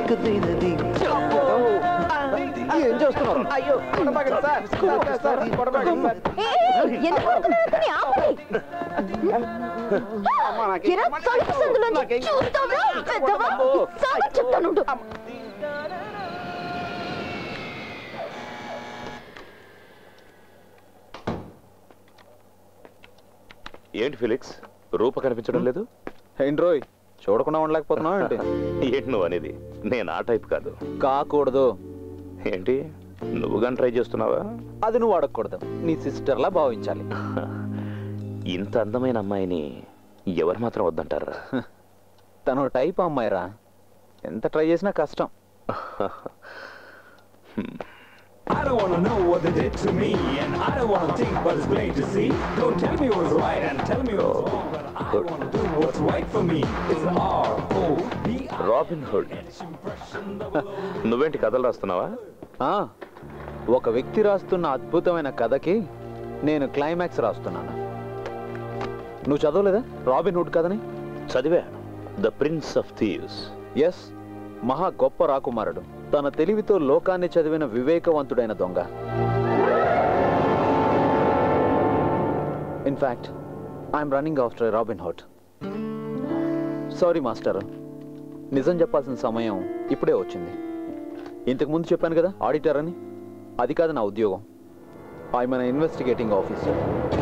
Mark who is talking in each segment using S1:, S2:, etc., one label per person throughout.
S1: చిక్కుదైనది
S2: ఏం చేస్తున్నారు
S1: అయ్యో కొడబాగండి సార్ సార్, సార్, సార్, కొడబాగండి సార్.
S3: ఎందుకు కొడుతున్నావు అతన్ని? ఆపండి. ఎరా, తలుపు సందులోంచి చూస్తావా? పెద్దవా? సాగ చెప్తానుండు.
S4: ఏంటి ఫిలిక్స్ రూప కనిపించడం లేదు
S2: ఏంటి రోయ్ చూడకుండా ఉండలేకపోతున్నావు ఏంటి
S4: ఏంటి నువ్వు అనేది నేను ఆ టైప్ కాదు
S2: కాకూడదు
S4: ఏంటి నువ్వు కానీ ట్రై చేస్తున్నావా
S2: అది నువ్వు అడగకూడదు నీ సిస్టర్లా భావించాలి
S4: ఇంత అందమైన అమ్మాయిని ఎవరు మాత్రం వద్దంటారా
S2: తను టైప్ అమ్మాయిరా ఎంత ట్రై చేసినా కష్టం
S5: I don't wanna know what they did to me, and I don't wanna think, but it's plain to see. Don't tell me what's right and tell me what's wrong, but I wanna do what's right for me. It's R O B I.
S4: Robin Hood నువ్వేంటి కథలు రాస్తున్నావా
S2: ఆ, ఒక వ్యక్తి రాస్తున్న అద్భుతమైన కథకి నేను climax రాస్తున్నాను నువ్వు చదవలేదా రాబిన్ హుడ్ కథని
S4: చదివా the prince of thieves
S2: yes మహా గొప్ప రాకుమారుడు తన తెలివితో లోకాన్ని చదివిన వివేకవంతుడైన దొంగ in fact I'm running after Robin Hood sorry master నిజం చెప్పాల్సిన సమయం ఇప్పుడే వచ్చింది ఇంతకు ముందు చెప్పాను కదా ఆడిటర్ అని అది కాదు నా ఉద్యోగం ఐ మన ఇన్వెస్టిగేటింగ్ ఆఫీసర్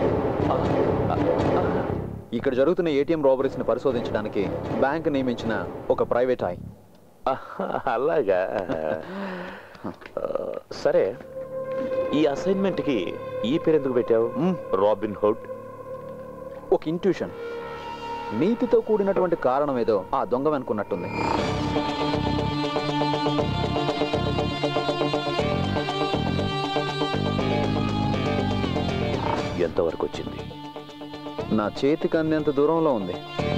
S2: ఇక్కడ జరుగుతున్న ఏటీఎం రాబరీస్ని పరిశోధించడానికి బ్యాంక్ నియమించిన ఒక ప్రైవేట్ ఐ
S4: అలాగా ఆ, సరే ఈ అసైన్మెంట్కి ఈ పేరు ఎందుకు పెట్టావు
S2: మ్మ్.
S4: రాబిన్ హుడ్
S2: ఒక ఇంట్యూషన్ నీతితో కూడినటువంటి కారణం ఏదో ఆ దొంగ వెనుకున్నట్టుంది
S4: ఎంతవరకు వచ్చింది
S2: నా చేతికి అందేంత దూరంలో ఉంది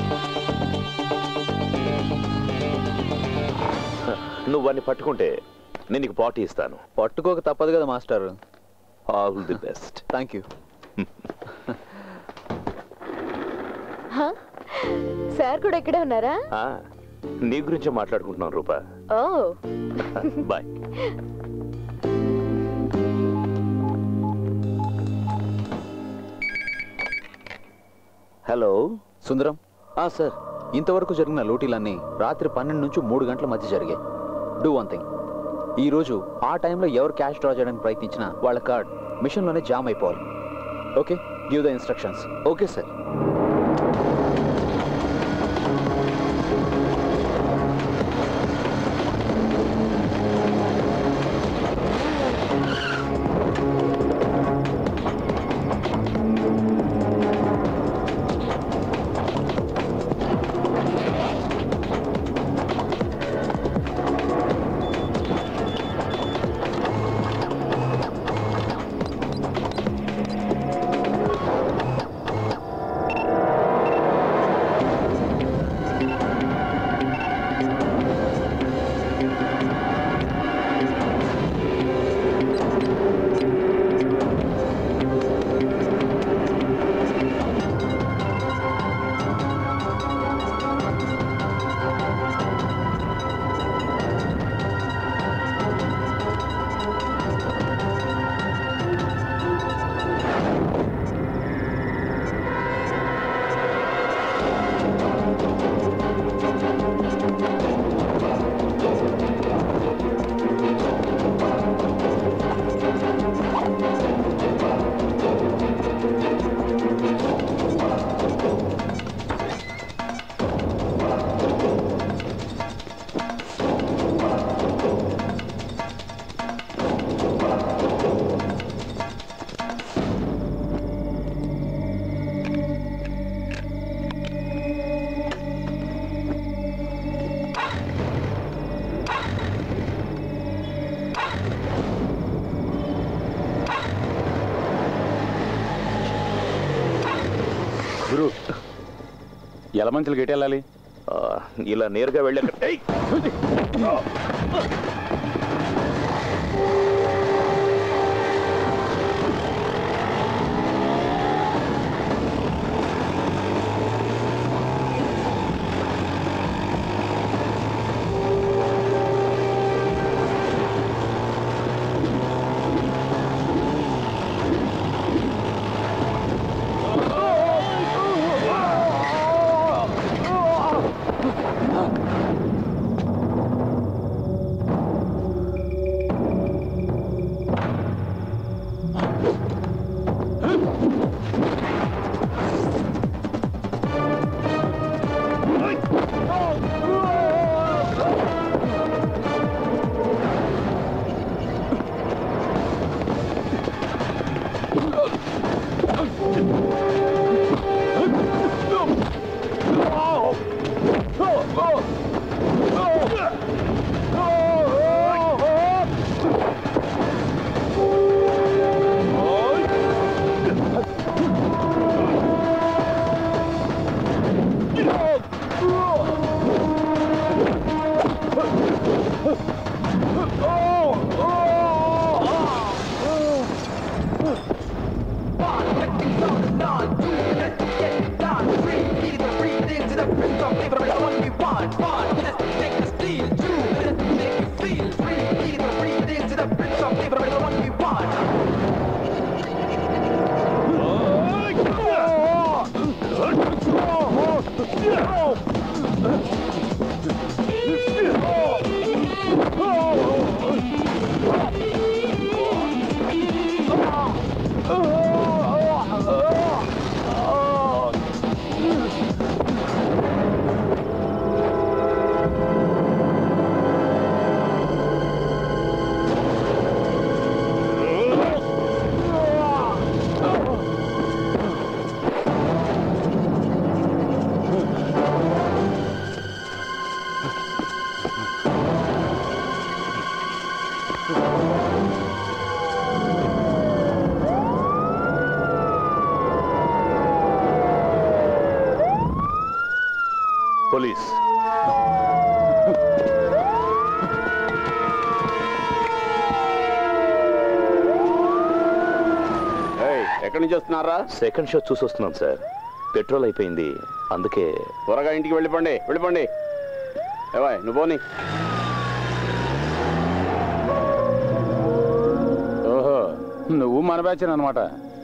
S4: నువ్వు వాడిని పట్టుకుంటే నేను నీకు పార్టీ ఇస్తాను
S2: పట్టుకోక తప్పదు కదా master
S4: all the best
S2: thank you
S3: హ? సార్ కూడా ఇక్కడే ఉన్నారా
S4: నీ గురించే మాట్లాడుకుంటున్నాను రూపా
S3: ఓ
S4: బాయ్ హలో
S2: సుందరం ఆ సార్ ఇంతవరకు జరిగిన లూటీలన్నీ రాత్రి పన్నెండు నుంచి మూడు గంటల మధ్య జరిగాయి డూ వన్ థింగ్ ఈ రోజు ఆ టైంలో ఎవరు క్యాష్ డ్రా చేయడానికి ప్రయత్నించినా వాళ్ళ కార్డ్ మిషన్లోనే జామ్ అయిపోవాలి okay give the instructions okay sir
S6: గురు ఎలమంచులు గెటి వెళ్ళాలి
S4: ఆ, ఇలా నేరుగా వెళ్ళాక ఏయ్!
S7: నుంచి వస్తున్నారా
S4: సెకండ్ షో చూసి వస్తున్నాం సార్ పెట్రోల్ అయిపోయింది అందుకే
S7: త్వరగా ఇంటికి వెళ్ళిపోండి వెళ్ళిపోండి ఏవాయ్ నువ్వు పోనీ
S6: ఓహో నువ్వు మన బ్యాచ్ అనమాట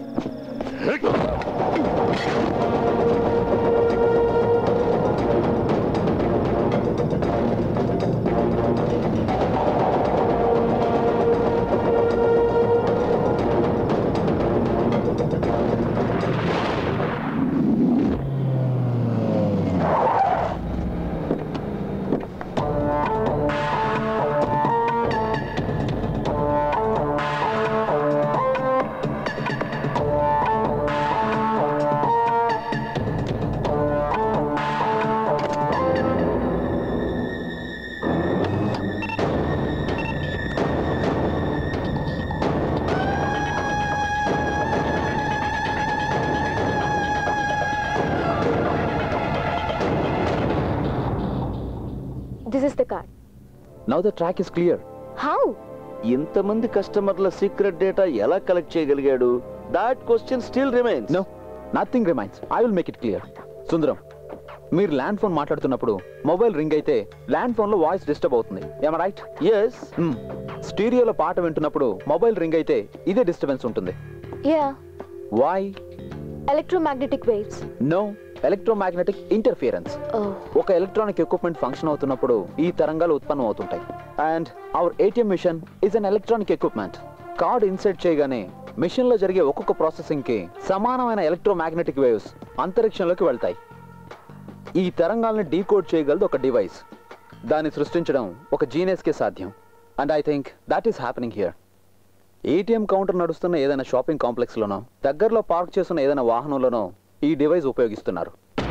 S3: this is the card
S2: now the track is clear
S3: how
S4: ఇంతమంది కస్టమర్ల సీక్రెట్ డేటా ఎలా కలెక్ట్ చేయగలిగాడు that question still remains
S2: no nothing remains I will make it clear Sundaram మీరు ల్యాండ్ ఫోన్ మాట్లాడుతున్నప్పుడు మొబైల్ రింగ్ అయితే ల్యాండ్ ఫోన్ లో voice disturb అవుతుంది ఏమ రైట్
S4: ఎస్
S2: స్టీరియోలో పాట వింటున్నప్పుడు మొబైల్ రింగ్ అయితే ఇదే డిస్టర్బెన్స్ ఉంటుంది
S3: yeah
S2: why
S3: electromagnetic waves
S2: no electromagnetic interference ఒక ఎలక్ట్రానిక్ ఎక్విప్మెంట్ ఫంక్షన్ అవుతున్నప్పుడు ఈ తరంగాలు ఉత్పన్నం అవుతుంటాయి and our ATM machine is an electronic equipment card insert చేయగానే మిషన్ లో జరిగే ఒక్కొక్క ప్రాసెసింగ్ కి సమానమైన ఎలక్ట్రోమాగ్నెటిక్ వేవ్స్ అంతరిక్షంలోకి వెళ్తాయి ఈ తరంగాల్ని డీకోడ్ చేయగలదు ఒక డివైస్ దాన్ని సృష్టించడం ఒక జీనియస్ కే సాధ్యం and I think that is happening here ATM counter నడుస్తున్న ఏదైనా షాపింగ్ కాంప్లెక్స్ లోనో దగ్గరలో పార్క్ చేస్తున్న ఏదైనా వాహనంలోనో ఈ డివైస్ ఉపయోగిస్తున్నారు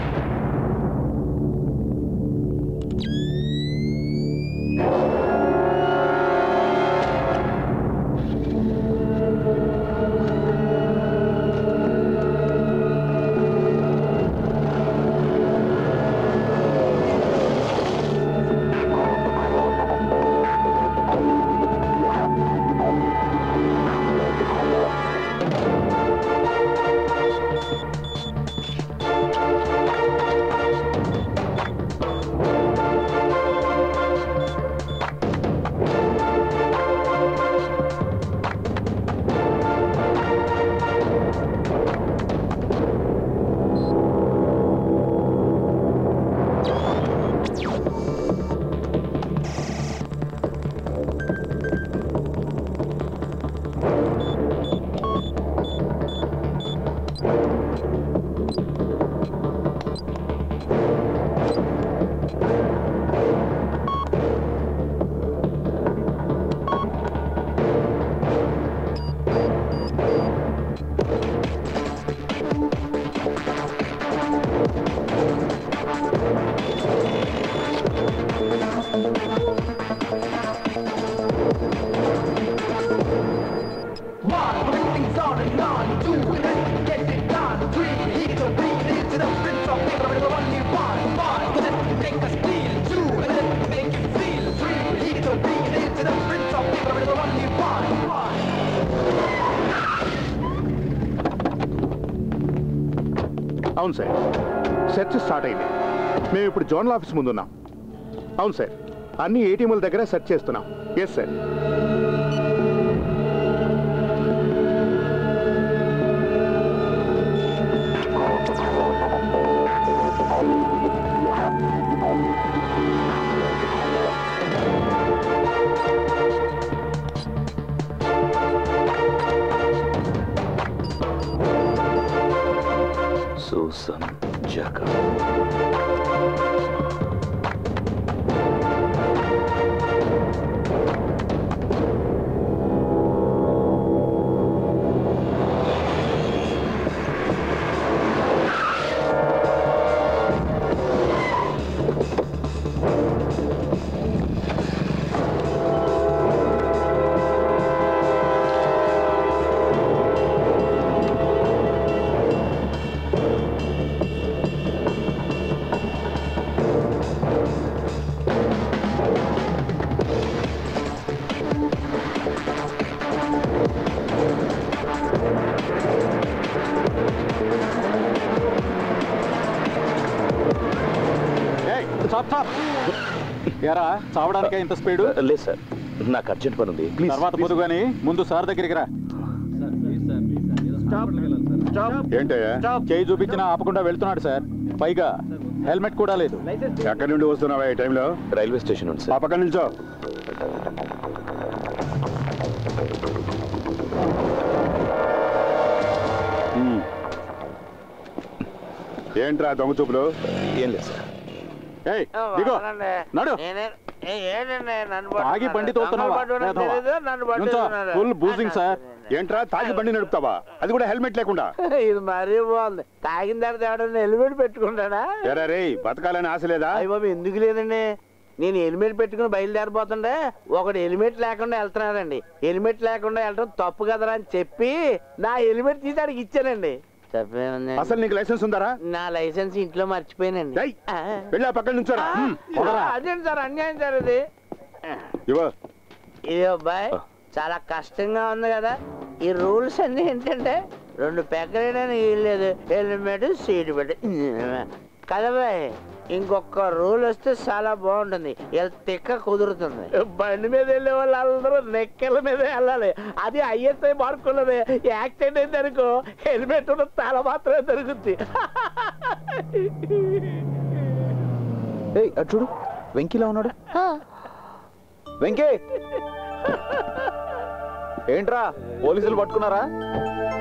S8: అవును సార్ సెర్చ్ స్టార్ట్ అయింది మేము ఇప్పుడు జోనల్ ఆఫీస్ ముందున్నాం అవును సార్ అన్ని ఏటీఎంల దగ్గర సెర్చ్ చేస్తున్నాం ఎస్ సార్
S4: సూసన్ జక
S6: ఎరా చావడానికే ఇంత స్పీడు
S4: లేదు సార్ నాకు అర్జెంట్ పని ఉంది ప్లీజ్
S6: తర్వాత పొద్దు గాని ముందు సార్ దగ్గరికి రా
S8: ఏంటయ్యా
S6: చేయి చూపించినా ఆపకుండా వెళ్తున్నాడు సార్ పైగా హెల్మెట్ కూడా లేదు
S8: ఎక్కడి నుండి వస్తున్నావా ఈ టైంలో
S4: రైల్వే స్టేషన్ ఉంది సార్
S8: ఆ పక్కన నిల్చో ఉమ్. ఏంట్రా దొంగ చూపులు
S4: ఏం లేదు సార్
S6: ఏయ్ దిగో నడు
S1: ఏంటండి నన్ను
S6: తాగి బండి తోలుతున్నావా
S1: తెలీదు నన్ను పట్టుకున్నారు
S6: ఫుల్ బూజింగ్ సార్
S8: ఏంట్రా తాగి బండి నడుపుతావా అది కూడా హెల్మెట్ లేకుండా
S1: ఇది మరీ బాగుంది తాగిన తర్వాత ఎవడన్నా హెల్మెట్ పెట్టుకుంటాడా
S8: ఎరా రే బతకాలని ఆశ లేదా
S1: అయ్య బాబు ఎందుకు లేదండి నేను హెల్మెట్ పెట్టుకుని బయలుదేరిపోతుండే ఒకడు హెల్మెట్ లేకుండా వెళ్తున్నాడండి హెల్మెట్ లేకుండా వెళ్ళడం తప్పు కదరా అని చెప్పి నా హెల్మెట్ తీసి ఆడికి ఇచ్చానండి తప్పేముంది
S8: అసలు నీకు లైసెన్స్ ఉందారా
S1: నా లైసెన్స్ ఇంట్లో మర్చిపోయానండి
S8: ఏయ్,
S1: ఆ.
S8: వెళ్ళి ఆ పక్కన నుంచోరా ఉమ్,
S1: ఆ, అదేంటి సార్ అన్యాయం సార్ ఇది
S8: ఇవ్వ
S1: ఇది అబ్బాయి చాలా కష్టంగా ఉంది కదా ఈ రూల్స్ అన్ని ఏంటంటే రెండు పెగ్గరేయడానికి వీల్లేదు హెల్మెట్ సీట్ పెట్టి కదా బాయ్ ఇంకొక రూల్ వస్తే చాలా బాగుంటుంది ఇలా తిక్క కుదురుతుంది బండి మీద వెళ్ళే వాళ్ళు అందరూ నెక్కల మీద వెళ్ళాలి అది ఐఎస్ఐ మార్కున్నది యాక్సిడెంట్ అయితే అనుకో హెల్మెట్ ఉన్న తల మాత్రమే దొరుకుద్ది
S2: ఏయ్ అటు చూడు వెంకీలా ఉన్నాడు
S3: ఆ,
S2: వెంకీ ఏంట్రా పోలీసులు పట్టుకున్నారా